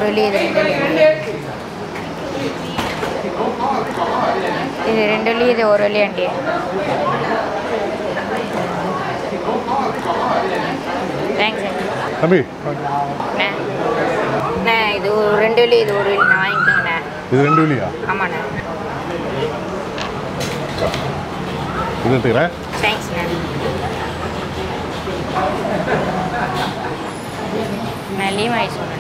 வெள்ளி இது ரெண்டு வெள்ளி இது ரெண்டு வெள்ளி இது ஒரு வெள்ளி ஆண்டி தேங்க்ஸ் ஆண்டி தம்பி அண்ணே அண்ணே இது ஒரு ரெண்டு வெள்ளி இது ஒரு வெள்ளி நான் வாங்கிக்கோங்கண்ணே இது ரெண்டு இல்லையா ஆமாண்ணே இது எடுத்துக்கிறேன் தேங்க்ஸ்ண்ணே நான் லீவ் ஆகி சொன்னேன்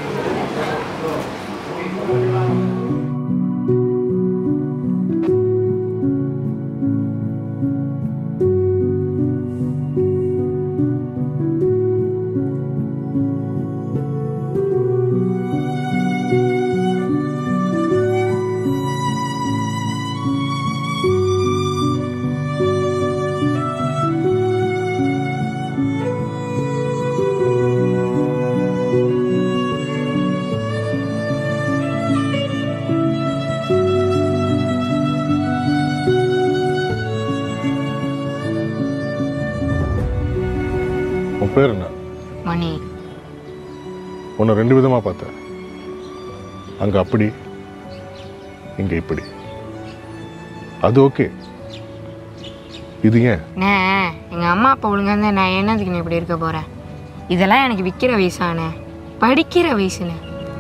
உன் பேர் என்ன மணி உன்னை ரெண்டு விதமாக பார்த்தேன் அங்கே அப்படி இங்கே இப்படி அது ஓகே இது ஏன் அண்ணே எங்கள் அம்மா அப்பா ஒழுங்கா இருந்தா நான் என்னதுக்கு நான் இப்படி இருக்க போகிறேன் இதெல்லாம் எனக்கு விற்கிற வயசாண்ணே படிக்கிற வயசுண்ணே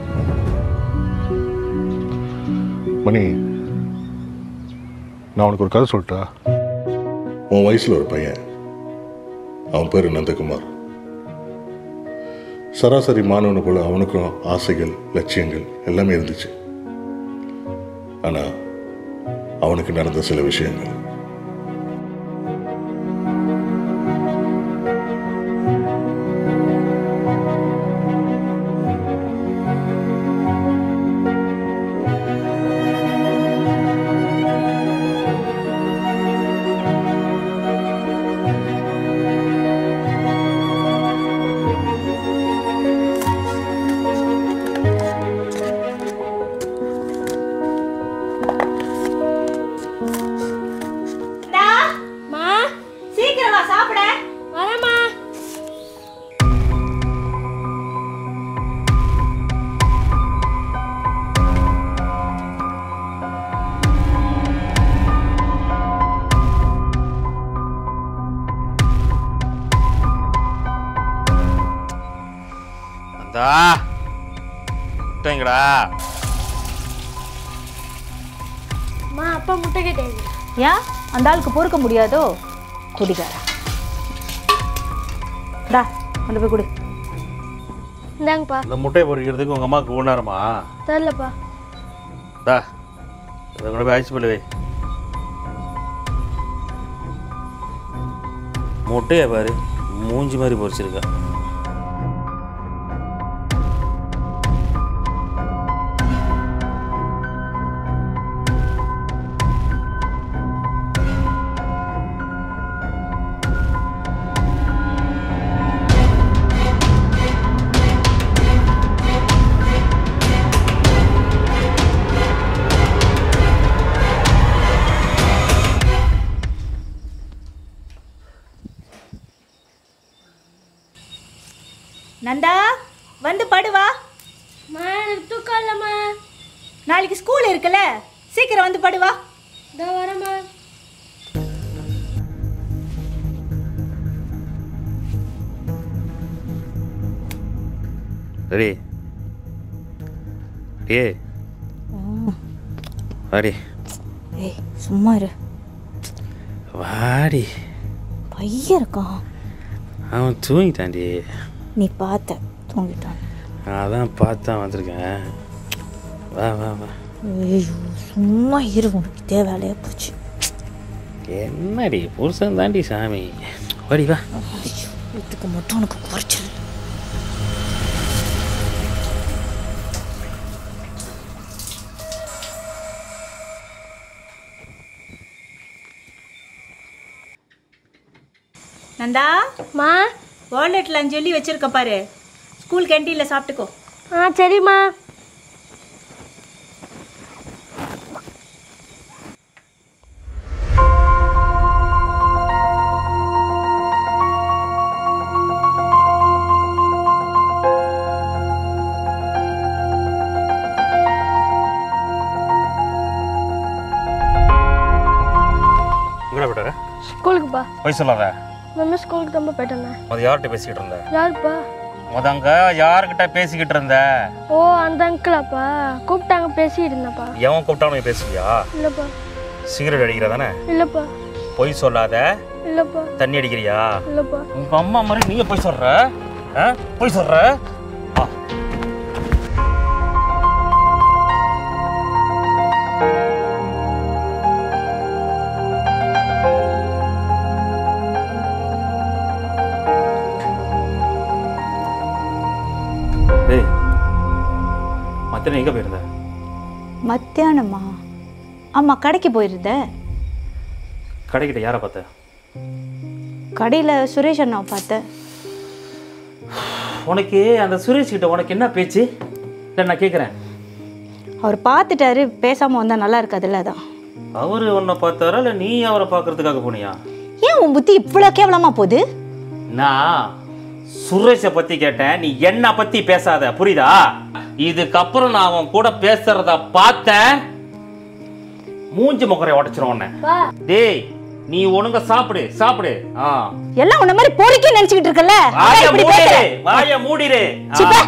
மணி நான் உனக்கு ஒரு கதை சொல்லட்டா உன் வயசில் ஒரு பையன் அவன் பேர் நந்தகுமார் சராசரி மாணவனை போல அவனுக்கும் ஆசைகள் லட்சியங்கள் எல்லாமே இருந்துச்சு ஆனால் அவனுக்கு நடந்த சில விஷயங்கள் மா சீக்கிரம் வா சாப்பிட வரமா அந்தா முட்டைங்கடா மா அப்பா முட்டை கேட்டாங்க ஏன் அந்த ஆளுக்கு பொறுக்க முடியாதோ குடிகார டா கொண்டு போய் குடி இந்தாங்கப்பா இந்த முட்டையை பொறிக்கிறதுக்கு உங்கள் அம்மாவுக்கு ஊனாரமா தெரிலப்பா தா இதை கூட போய் ஐஸ் பண்ணி வை முட்டையை பாரு மூஞ்சி மாதிரி பொரிச்சிருக்கா நந்தா வந்து படுவா மா எனக்கு தூக்கம் இல்லைம்மா நாளைக்கு ஸ்கூல் இருக்குல்ல சீக்கிரம் வந்து படுவா இதோ வரேம்மா ரெடி ஏ வாடி ஏய் சும்மா இரு வாடி பையன் இருக்கான் அவன் தூங்கிட்டான்டி நீ பார்த்த தூங்கிட்டான் நான் அதான் பார்த்து தான் வந்திருக்கேன் வா வா வா ஐயோ சும்மா இரு உனக்கு இதே வேலையாக போச்சு என்னடி புருஷன் தாண்டி சாமி வாடி வா ஐயோ இதுக்கு மட்டும் உனக்கு குறைச்சல் நந்தா மா வாலெட்டில் சொல்லி வச்சிருக்க பாரு ஸ்கூல் கேண்டீனில் சாப்பிட்டுக்கோ ஆ சரிம்மா ஸ்கூலுக்குப்பா போய் சொல்லாத மம்மி ஸ்கூலுக்கு தான் போயிட்டேண்ணே முத யார்கிட்ட பேசிக்கிட்டு இருந்த யாருப்பா முதங்க யார்கிட்ட பேசிக்கிட்டு இருந்த ஓ அந்த அங்கிளாப்பா கூப்பிட்டாங்க பேசிட்டு இருந்தேன்ப்பா எவன் கூப்பிட்டாலும் நீ பேசுவியா இல்லைப்பா சிகரெட் அடிக்கிற தானே இல்லைப்பா பொய் சொல்லாத இல்லைப்பா தண்ணி அடிக்கிறியா இல்லைப்பா உங்க அம்மா மாதிரி நீயே போய் சொல்ற ஆ? போய் சொல்ற ஆ. டேய் மத்தியானம் எங்க போயிருந்த மத்தியானமா ஆமாம் கடைக்கு போயிருந்தேன் கடைக்கிட்ட யாரை பார்த்த கடையில் சுரேஷ் அண்ணாவை பார்த்தேன் உனக்கு அந்த சுரேஷ் கிட்ட உனக்கு என்ன பேச்சு இல்லை நான் கேட்குறேன் அவர் பார்த்துட்டாரு பேசாமல் வந்தால் நல்லா இருக்காதுல்ல அதான் அவர் உன்னை பார்த்தாரா இல்லை நீ அவரை பார்க்கறதுக்காக போனியா ஏன் உன் புத்தி இவ்வளோ கேவலமாக போகுது நான் சுரேஷை பத்தி கேட்டேன் நீ என்ன பத்தி பேசாத புரியுதா இதுக்கப்புறம் நான் அவன் கூட பேசுறத பார்த்தேன் மூஞ்சி முகரை உடைச்சிரும் உன்னை டேய் நீ ஒழுங்கா சாப்பிடு சாப்பிடு ஆ எல்லாம் உன்ன மாதிரி பொறுக்கி நினச்சிக்கிட்டு இருக்கல வாய இப்படி மூடிடு பேசுற வாய மூடிடு ஆ. சிப்பா.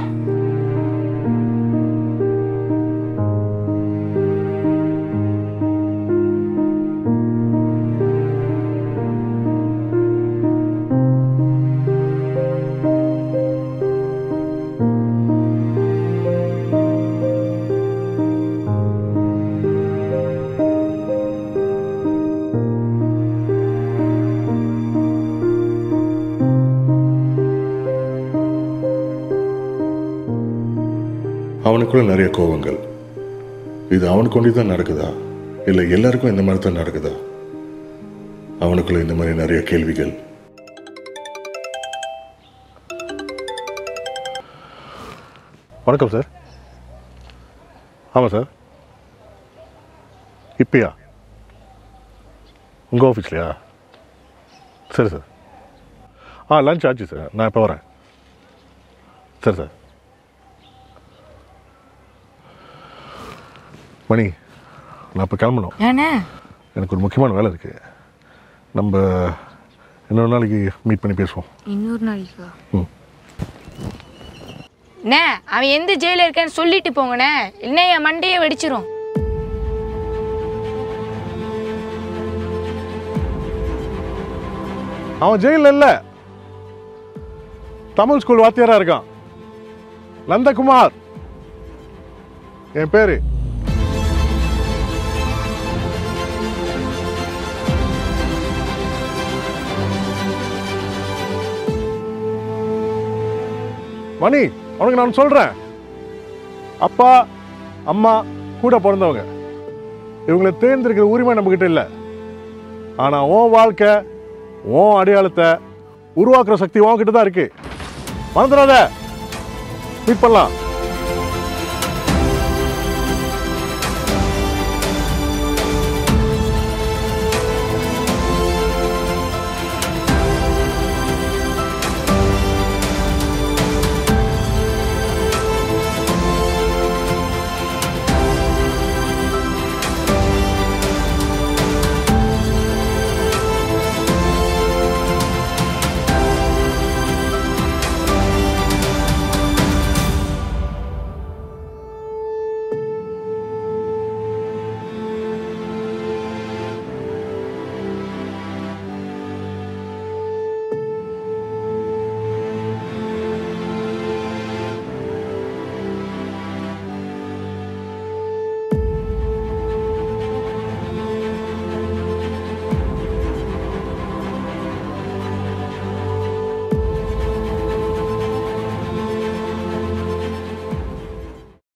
அவனுக்குள்ள நிறைய கோபங்கள் இது அவனுக்கு ஒண்டி தான் நடக்குதா இல்லை எல்லாருக்கும் இந்த மாதிரி தான் நடக்குதா அவனுக்குள்ள இந்த மாதிரி நிறைய கேள்விகள் வணக்கம் சார் ஆமாம் சார் இப்பயா உங்கள் ஆஃபீஸ்லையா சரி சார் ஆ லஞ்ச் ஆச்சு சார் நான் இப்போ வரேன் சரி சார் மணி நான் இப்போ கிளம்பணும் ஏண்ணே எனக்கு ஒரு முக்கியமான வேலை இருக்கு நம்ம இன்னொரு நாளைக்கு மீட் பண்ணி பேசுவோம் இன்னொரு நாளைக்கா ம் அண்ணே அவன் எந்த ஜெயில இருக்கான்னு சொல்லிட்டு போங்கண்ணே இல்லைன்னா என் மண்டையை வெடிச்சிரும் அவன் ஜெயிலில் இல்லை தமிழ் ஸ்கூல் வாத்தியாரா இருக்கான் நந்தகுமார் என் பேரு மணி உனக்கு நான் சொல்றேன் அப்பா அம்மா கூட பிறந்தவங்க இவங்களை தேர்ந்தெடுக்கிற உரிமை நம்மக்கிட்ட இல்லை ஆனா உன் வாழ்க்கை உன் அடையாளத்தை உருவாக்குற சக்தி உன்கிட்ட தான் இருக்கு மறந்துடாத மீட் பண்ணலாம்